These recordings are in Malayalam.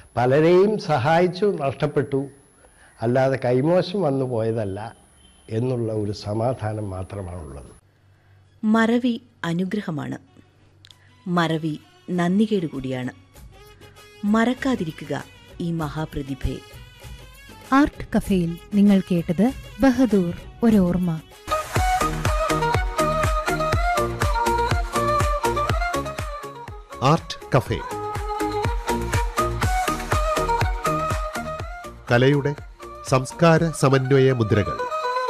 പലരെയും സഹായിച്ചു നഷ്ടപ്പെട്ടു അല്ലാതെ കൈമോശം വന്നു പോയതല്ല എന്നുള്ള ഒരു സമാധാനം മാത്രമാണുള്ളത് മറവി അനുഗ്രഹമാണ് മറവി നന്ദികേട് കൂടിയാണ് മറക്കാതിരിക്കുക ഈ മഹാപ്രതിഭയെ ആർട്ട് കഫേയിൽ നിങ്ങൾ കേട്ടത് ബഹദൂർ ഒരോർമ്മ ആർട്ട് കഫേ കലയുടെ സംസ്കാര സമന്വയ മുദ്രകൾ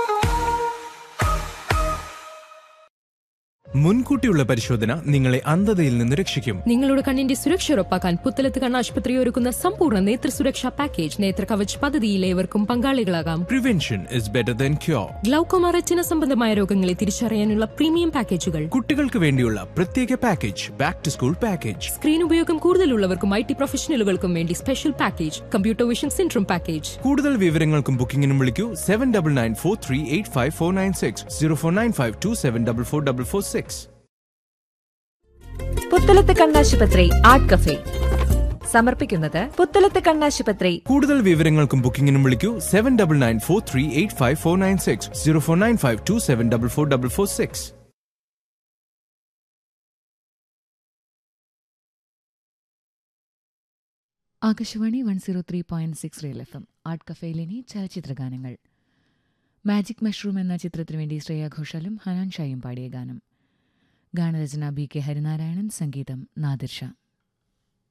മുൻകൂട്ടിയുള്ള പരിശോധന നിങ്ങളെ അന്ധതയിൽ നിന്ന് രക്ഷിക്കും നിങ്ങളുടെ കണ്ണിന്റെ സുരക്ഷ ഉറപ്പാക്കാൻ പുത്തലത്ത് കണ്ണാശുപത്രി ഒരുക്കുന്ന സമ്പൂർണ്ണ നേത്ര സുരക്ഷാ പാക്കേജ് നേത്ര കവച് പദ്ധതിയിൽ ഏവർക്കും പങ്കാളികളാകാം prevention is better than cure glaucoma retina സംബന്ധമായ രോഗങ്ങളെ തിരിച്ചറിയാനുള്ള പ്രീമിയം പാക്കേജുകൾ കുട്ടികൾക്ക് വേണ്ടിയുള്ള പ്രത്യേക package back to school package screen ഉപയോഗം കൂടുതലുള്ളവർക്കും ഐ ടി പ്രൊഫഷണലുകൾക്കും വേണ്ടി special package computer vision syndrome package കൂടുതൽ വിവരങ്ങൾക്കും ബുക്കിംഗിനും വിളിക്കൂ seven double nine four three eight five four nine six zero four nine five two seven double four double four six Puthalath കണ്ണാശുപത്രി ആർട്ട് കഫേ സമർപ്പിക്കുന്നത് പുത്തലത്ത് കണ്ണാശുപത്രി കൂടുതൽ വിവരങ്ങൾക്കും ബുക്കിംഗിനും വിളിക്കൂ seven double nine four three eight five four nine six zero four nine five two seven double four double four six Akashvani one zero three point six real F M art കഫേയിലിനി ചലച്ചിത്ര ഗാനങ്ങൾ മാജിക് മഷ്റൂം എന്ന ചിത്രത്തിനു വേണ്ടി ശ്രേയ ഘോഷാലും ഹനാൻ ഷായും പാടിയ ഗാനം ഗാനരചന ബി കെ ഹരിനാരായണൻ സംഗീതം നാദിർ ഷാ